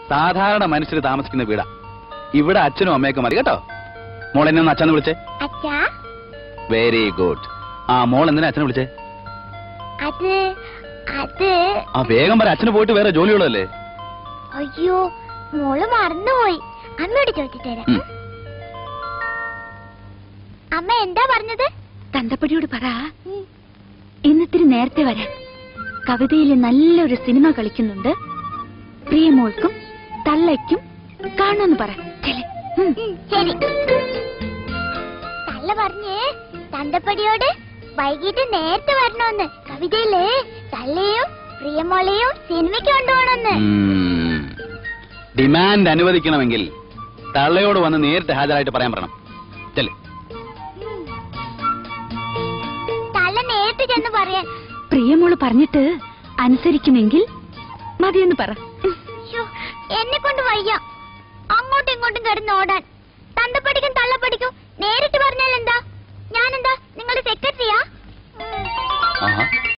സാധാരണ മനുഷ്യർ താമസിക്കുന്ന വീടാ ഇവിടെ അച്ഛനും അമ്മയൊക്കെ മതി കേട്ടോ മോൾ എന്നെ ഒന്ന് അച്ഛനെ വിളിച്ചേ അച്ഛാ വെരി ഗുഡ് ആ മോൾ എന്തിനാ അച്ഛനെ വിളിച്ചേ അത് അത് ആ വേഗം പറ അച്ഛന് പോയിട്ട് വേറെ ജോലിയുള്ളതല്ലേ അയ്യോ മോള് മറന്നുപോയി അമ്മയോട് ചോദിച്ചിട്ട് തരാം ഉം. അമ്മ എന്താ പറഞ്ഞത് തന്തപ്പടിയോട് പറ ഇന്നിത്തിരി നേരത്തെ വരാൻ കവിതയിൽ നല്ലൊരു സിനിമ കളിക്കുന്നുണ്ട് പ്രിയമോൾക്കും തള്ളയ്ക്കും കാണുമെന്ന് പറ ചെലെ. ഉം. ഉം, ശരി തള്ള പറഞ്ഞ് തണ്ടപ്പടിയോട് വൈകിട്ട് നേരത്തെ വരണോന്ന് കവിതയില് തള്ളയും പ്രിയമോളെയും സിനിമയ്ക്ക് കൊണ്ടുപോകണമെന്ന് ഉം. ഡിമാൻഡ് അനുവദിക്കണമെങ്കിൽ തള്ളയോട് വന്ന് നേരിട്ട് ഹാജരായിട്ട് പറയാൻ പറയണം ചെല് തള്ള നേരിട്ട് ചെന്ന് പറയാൻ പ്രിയമോള് പറഞ്ഞിട്ട് അനുസരിക്കുമെങ്കിൽ മതിയെന്ന് പറ ഉം. ശ്ശോ, എന്നെ കൊണ്ട് വയ്യ അങ്ങോട്ടും ഇങ്ങോട്ടും കിടന്ന് ഓടാൻ തണ്ടപ്പടിക്കും തള്ളപ്പടിക്കും നേരിട്ട് പറഞ്ഞാൽ എന്താ ഞാനെന്താ നിങ്ങളുടെ സെക്രട്ടറിയാ ആഹാ